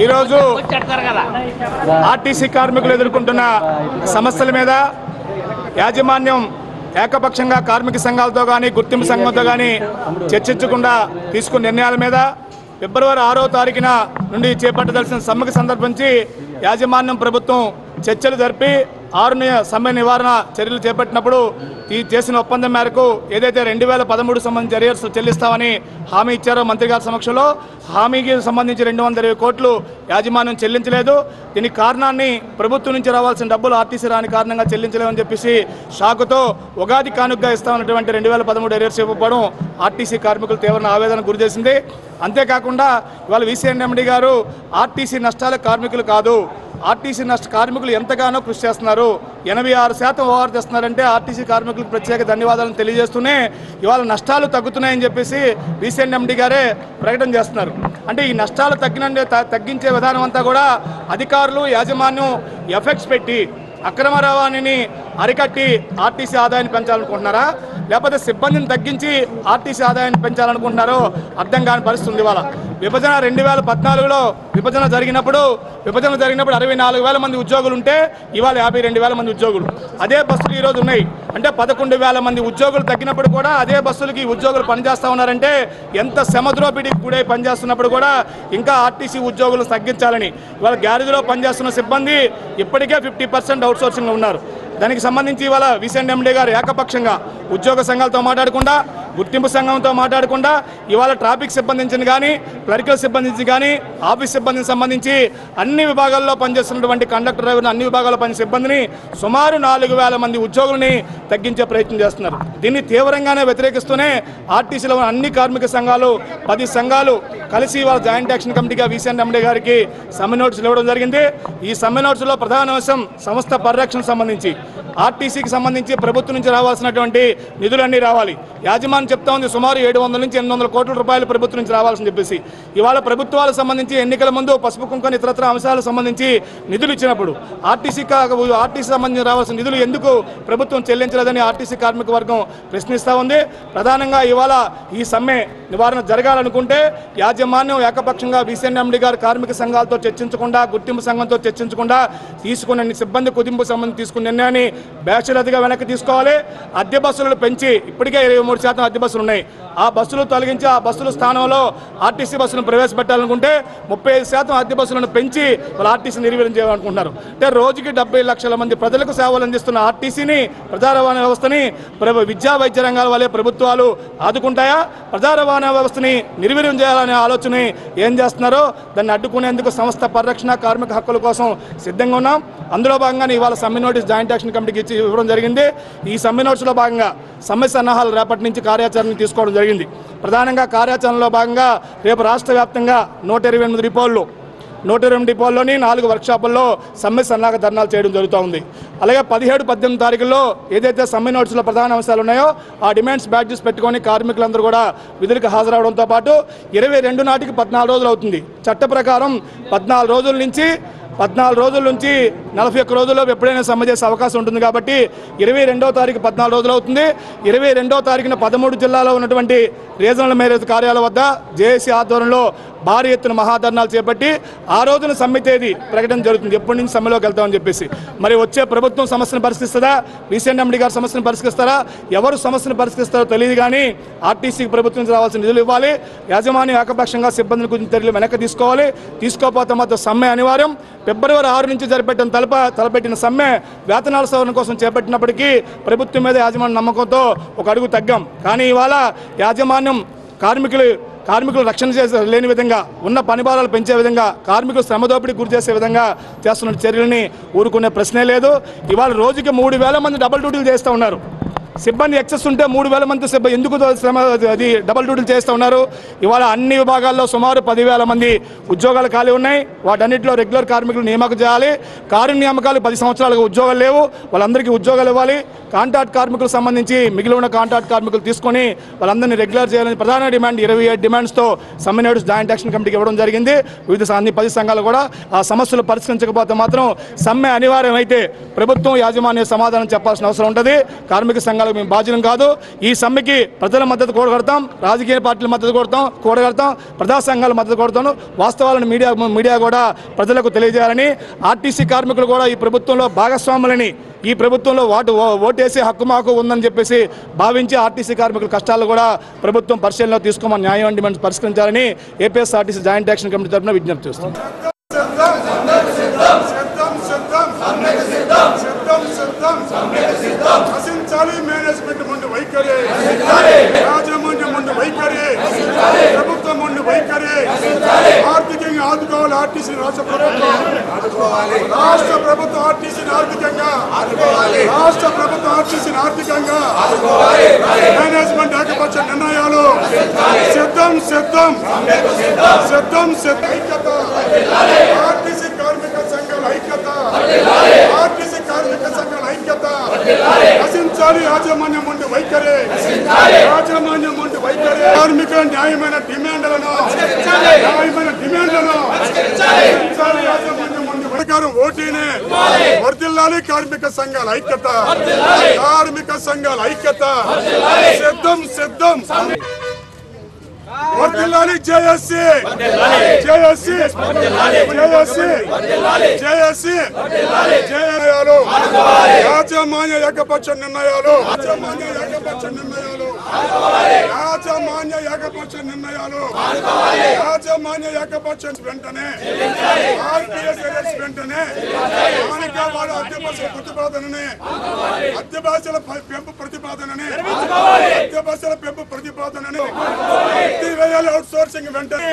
ఈరోజు ఆర్టీసీ కార్మికులు ఎదుర్కొంటున్న సమస్యల మీద యాజమాన్యం ఏకపక్షంగా కార్మిక సంఘాలతో కానీ గుర్తింపు సంఘంతో కానీ చర్చించకుండా తీసుకున్న నిర్ణయాల మీద ఫిబ్రవరి ఆరో తారీఖున నుండి చేపట్టదలసిన సమ్మెకు సందర్భించి యాజమాన్యం ప్రభుత్వం చర్చలు జరిపి ఆరు ని- సమ్మె నివారణ చర్యలు చేపట్టినప్పుడు ఈ చేసిన ఒప్పందం మేరకు ఏదైతే రెండు వేల పదమూడు సంబంధించి అరియర్స్ చెల్లిస్తామని హామీ ఇచ్చారో మంత్రి గారి సమక్షంలో హామీకి సంబంధించి రెండు వందల ఇరవై కోట్లు యాజమాన్యం చెల్లించలేదు దీనికి కారణాన్ని ప్రభుత్వం నుంచి రావాల్సిన డబ్బులు ఆర్టీసీ రాని కారణంగా చెల్లించలేమని చెప్పేసి షాకుతో ఉగాది కానుకగా ఇస్తామన్నటువంటి రెండు వేల పదమూడు అరియర్స్ ఇవ్వకపోవడం ఆర్టీసీ కార్మికులు తీవ్ర ఆవేదన గురి చేసింది అంతేకాకుండా ఇవాళ విసిఎన్ఎండి గారు ఆర్టీసీ నష్టాల కార్మికులు కాదు ఆర్టీసీ నష్ట కార్మికులు ఎంతగానో కృషి చేస్తున్నారు ఎనభై ఆరు శాతం ఓవర్ తెస్తున్నారంటే ఆర్టీసీ కార్మికులకు ప్రత్యేక ధన్యవాదాలను తెలియజేస్తూనే ఇవాళ నష్టాలు తగ్గుతున్నాయని చెప్పేసి రీసెంట్ ఎండి గారే ప్రకటన చేస్తున్నారు అంటే ఈ నష్టాలు తగ్గిన తగ్గించే విధానం అంతా కూడా అధికారులు యాజమాన్యం ఎఫెక్ట్స్ పెట్టి అక్రమ రవాణాని అరికట్టి ఆర్టీసీ ఆదాయాన్ని పెంచాలనుకుంటున్నారా లేకపోతే సిబ్బందిని తగ్గించి ఆర్టీసీ ఆదాయాన్ని పెంచాలనుకుంటున్నారో అర్థం కాని పరిస్థితి ఉంది ఇవాళ విభజన రెండు వేల పద్నాలుగులో విభజన జరిగినప్పుడు విభజన జరిగినప్పుడు అరవై నాలుగు వేల మంది ఉద్యోగులు ఉంటే ఇవాళ యాభై రెండు వేల మంది ఉద్యోగులు అదే బస్సులు ఈరోజు ఉన్నాయి అంటే పదకొండు వేల మంది ఉద్యోగులు తగ్గినప్పుడు కూడా అదే బస్సులకి ఉద్యోగులు పనిచేస్తా ఉన్నారంటే ఎంత శ్రమద్రోపిడికి కూడా పనిచేస్తున్నప్పుడు కూడా ఇంకా ఆర్టీసీ ఉద్యోగులను తగ్గించాలని ఇవాళ గ్యారేజ్లో పనిచేస్తున్న సిబ్బంది ఇప్పటికే ఫిఫ్టీ పర్సెంట్ అవుట్సోర్సింగ్లో ఉన్నారు దానికి సంబంధించి ఇవాళ విసెంట్ ఎండి గారు ఏకపక్షంగా ఉద్యోగ సంఘాలతో మాట్లాడకుండా గుర్తింపు సంఘంతో మాట్లాడకుండా ఇవాళ ట్రాఫిక్ సిబ్బందించిన కానీ క్లరికల్ సిబ్బందించి కానీ ఆఫీస్ సిబ్బందికి సంబంధించి అన్ని విభాగాల్లో పనిచేస్తున్నటువంటి కండక్టర్ డ్రైవర్ అన్ని విభాగాల్లో పని సిబ్బందిని సుమారు నాలుగు వేల మంది ఉద్యోగులని తగ్గించే ప్రయత్నం చేస్తున్నారు దీన్ని తీవ్రంగానే వ్యతిరేకిస్తూనే ఆర్టీసీలో ఉన్న అన్ని కార్మిక సంఘాలు పది సంఘాలు కలిసి ఇవాళ జాయింట్ యాక్షన్ కమిటీగా విసిఎన్ ఎండి గారికి సమ్మె నోటీసులు ఇవ్వడం జరిగింది ఈ సమ్మె నోటీసులో ప్రధాన అంశం సంస్థ పరిరక్షణ సంబంధించి ఆర్టీసీకి సంబంధించి ప్రభుత్వం నుంచి రావాల్సినటువంటి నిధులన్నీ రావాలి యాజమాన్యం చెప్తా ఉంది సుమారు ఏడు వందల నుంచి ఎనిమిది వందల కోట్ల రూపాయలు ప్రభుత్వం నుంచి రావాల్సింది చెప్పేసి ఇవాళ ప్రభుత్వాలకు సంబంధించి ఎన్నికల ముందు పసుపు కుంకుమ ఇతరత్ర అంశాలకు సంబంధించి నిధులు ఇచ్చినప్పుడు ఆర్టీసీ కా- ఆర్టీసీ సంబంధించి రావాల్సిన నిధులు ఎందుకు ప్రభుత్వం చెల్లించలేదని ఆర్టీసీ కార్మిక వర్గం ప్రశ్నిస్తూ ఉంది ప్రధానంగా ఇవాళ ఈ సమ్మె నివారణ జరగాలనుకుంటే యాజమాన్యం ఏకపక్షంగా విసిఎన్ఎండి గారు కార్మిక సంఘాలతో చర్చించకుండా గుర్తింపు సంఘంతో చర్చించకుండా తీసుకున్న సిబ్బంది కుదింపు సంబంధించి తీసుకున్న నిర్ణయాన్ని బేషరతిగా వెనక్కి తీసుకోవాలి అద్దె బస్సులను పెంచి ఇప్పటికే ఇరవై మూడు శాతం అద్దె బస్సులు ఉన్నాయి ఆ బస్సులు తొలగించి ఆ బస్సుల స్థానంలో ఆర్టీసీ బస్సులను ప్రవేశపెట్టాలనుకుంటే ముప్పై ఐదు శాతం అద్దె బస్సులను పెంచి వాళ్ళు ఆర్టీసీ నిర్వీర్యం చేయాలనుకుంటున్నారు అంటే రోజుకి డెబ్బై లక్షల మంది ప్రజలకు సేవలు అందిస్తున్న ఆర్టీసీని ప్రజా రవాణా వ్యవస్థని ప్రభు విద్యా వైద్య రంగాల వల్లే ప్రభుత్వాలు ఆదుకుంటాయా ప్రజా రవాణా వ్యవస్థని నిర్వీర్యం చేయాలనే ఆలోచన ఏం చేస్తున్నారో దాన్ని అడ్డుకునేందుకు సంస్థ పరిరక్షణ కార్మిక హక్కుల కోసం సిద్ధంగా ఉన్నాం అందులో భాగంగానే ఇవాళ సమ్మె నోటీస్ జాయింట్ యాక్షన్ కమిటీకి ఇచ్చి ఇవ్వడం జరిగింది ఈ సమ్మె నోటీసులో భాగంగా సమ్మె సన్నాహాలు రేపటి నుంచి కార్యాచరణ తీసుకోవడం జరిగింది ప్రధానంగా కార్యాచరణలో భాగంగా రేపు రాష్ట్ర వ్యాప్తంగా నూట ఇరవై ఎనిమిది రిపోర్లు నూట ఇరవై డిపోల్లోని నాలుగు వర్క్షాపుల్లో సమ్మె సన్నాహక ధర్నాలు చేయడం జరుగుతూ ఉంది అలాగే పదిహేడు పద్దెనిమిది తారీఖుల్లో ఏదైతే సమ్మె నోట్స్లో ప్రధాన అంశాలు ఉన్నాయో ఆ డిమాండ్స్ బ్యాడ్జెస్ పెట్టుకొని కార్మికులందరూ కూడా విధులకు హాజరవడంతో పాటు ఇరవై రెండు నాటికి పద్నాలుగు రోజులు అవుతుంది చట్ట ప్రకారం పద్నాలుగు రోజుల నుంచి పద్నాలుగు రోజుల నుంచి నలభై ఒక్క రోజుల్లో ఎప్పుడైనా సమ్మె చేసే అవకాశం ఉంటుంది కాబట్టి ఇరవై రెండో తారీఖు పద్నాలుగు రోజులు అవుతుంది ఇరవై రెండో తారీఖున పదమూడు జిల్లాలో ఉన్నటువంటి రీజనల్ మేరేజ్ కార్యాలయం వద్ద జేఏసీ ఆధ్వర్యంలో భారీ ఎత్తున మహాధర్నాలు చేపట్టి ఆ రోజున సమ్మె తేదీ ప్రకటన జరుగుతుంది ఎప్పటి నుంచి సమ్మెలోకి వెళ్తామని చెప్పేసి మరి వచ్చే ప్రభుత్వం సమస్యను పరిష్కరిస్తుందా రీసెంట్ ఎండి గారు సమస్యను పరిష్కరిస్తారా ఎవరు సమస్యను పరిష్కరిస్తారో తెలియదు కానీ ఆర్టీసీకి ప్రభుత్వం నుంచి రావాల్సిన నిధులు ఇవ్వాలి యాజమాన్యం ఏకపక్షంగా సిబ్బందిని గురించి చర్యలు వెనక్కి తీసుకోవాలి తీసుకోకపోతే మాత్రం సమ్మె అనివార్యం ఫిబ్రవరి ఆరు నుంచి జరిపెట్టిన తలప తలపెట్టిన సమ్మె వేతనాల సవరణ కోసం చేపట్టినప్పటికీ ప్రభుత్వం మీద యాజమాన్య నమ్మకంతో ఒక అడుగు తగ్గాం కానీ ఇవాళ యాజమాన్యం కార్మికులు కార్మికులు రక్షణ చేసే లేని విధంగా ఉన్న పని భారాలు పెంచే విధంగా కార్మికులు శ్రమ దోపిడీ గురి చేసే విధంగా చేస్తున్న చర్యలని ఊరుకునే ప్రశ్నే లేదు ఇవాళ రోజుకి మూడు వేల మంది డబుల్ డ్యూటీలు చేస్తూ ఉన్నారు సిబ్బంది ఎక్సెస్ ఉంటే మూడు వేల మంది సిబ్బంది ఎందుకు శ్రమ అది డబుల్ డ్యూటీలు చేస్తూ ఉన్నారు ఇవాళ అన్ని విభాగాల్లో సుమారు పదివేల మంది ఉద్యోగాలు ఖాళీ ఉన్నాయి వాటన్నిటిలో రెగ్యులర్ కార్మికులు నియామకం చేయాలి కారు నియామకాలు పది సంవత్సరాలుగా ఉద్యోగాలు లేవు వాళ్ళందరికీ ఉద్యోగాలు ఇవ్వాలి కాంట్రాక్ట్ కార్మికులకు సంబంధించి మిగిలి ఉన్న కాంట్రాక్ట్ కార్మికులు తీసుకొని వాళ్ళందరినీ రెగ్యులర్ చేయాలని ప్రధాన డిమాండ్ ఇరవై ఏడు డిమాండ్స్తో సమ్మె నేడు జాయింట్ యాక్షన్ కమిటీకి ఇవ్వడం జరిగింది వివిధ స- అన్ని పది సంఘాలు కూడా ఆ సమస్యలు పరిష్కరించకపోతే మాత్రం సమ్మె అనివార్యమైతే ప్రభుత్వం యాజమాన్య సమాధానం చెప్పాల్సిన అవసరం ఉంటుంది కార్మిక సంఘాలకు మేము బాధ్యులం కాదు ఈ సమ్మెకి ప్రజల మద్దతు కూడగడతాం రాజకీయ పార్టీల మద్దతు కొడతాం కూడగడతాం ప్రజా సంఘాల మద్దతు కొడతాను వాస్తవాలను మీడియా మీడియా కూడా ప్రజలకు తెలియజేయాలని ఆర్టీసీ కార్మికులు కూడా ఈ ప్రభుత్వంలో భాగస్వాములని ఈ ప్రభుత్వంలో వాటు ఓ- ఓటేసి హక్కు మాకు ఉందని చెప్పేసి భావించి ఆర్టీసీ కార్మికుల కష్టాలు కూడా ప్రభుత్వం పరిశీలనలో తీసుకోమని న్యాయం డిమాండ్స్ పరిష్కరించాలని APS RTC joint action committee తరఫున విజ్ఞప్తి చేస్తున్నాం సిద్ధం సిద్ధం సిద్ధం నశించాలి మేనేజ్మెంట్ ముందు వైఖరి యాజమాన్యం ముందు వైఖరి ప్రభుత్వం ముందు వైఖరి ఆర్థికంగా ఆదుకోవాలి ఆర్టీసీ రాష్ట్ర ప్రభుత్వం రాష్ట్ర ప్రభుత్వం ఆర్టీసీని ఆర్థికంగా రాష్ట్ర ప్రభుత్వం ఆర్టీసీని ఆర్థికంగా మేనేజ్మెంట్ ఏకపక్ష నిర్ణయాలు సిద్ధం సిద్ధం సిద్ధం సిద్ధం ఐక్యత ఆర్టీసీ కార్మిక సంఘాల ఐక్యత ఆర్టీసీ కార్మిక సంఘాల ఐక్యత నశించాలి యాజమాన్యం ఉండి వైఖరి యాజమాన్యం ఉండి వైఖరి కార్మికుల న్యాయమైన డిమాండ్లను న్యాయమైన డిమాండ్లను నశించాలి యాజమాన్యం ఉండి ప్రకారం ఓటీనే వర్దిల్లాలి కార్మిక సంఘాల ఐక్యత కార్మిక సంఘాల ఐక్యత సిద్ధం సిద్ధం వర్దిల్లాలి జేఎస్సీ జేఎస్సీ జేఎస్సీ జేఎస్సీ జేఎస్సీలు యాజమాన్య ఏకపక్ష నిర్ణయాలు యాజమాన్య ఏకపక్ష నిర్ణయాలు యాజమాన్య ఏకపక్ష నిర్ణయాలు యాజమాన్య ఏకపక్ష వెంటనే ఆర్టీఎస్ ఎర్ఎస్ వెంటనే స్థానిక వాళ్ళ అద్దె బస్సుల ప్రతిపాదనని అద్దె బస్సుల ప- పెంపు ప్రతిపాదనని అద్దె బస్సుల పెంపు ప్రతిపాదనని వేయాలి అవుట్ సోర్సింగ్ వెంటనే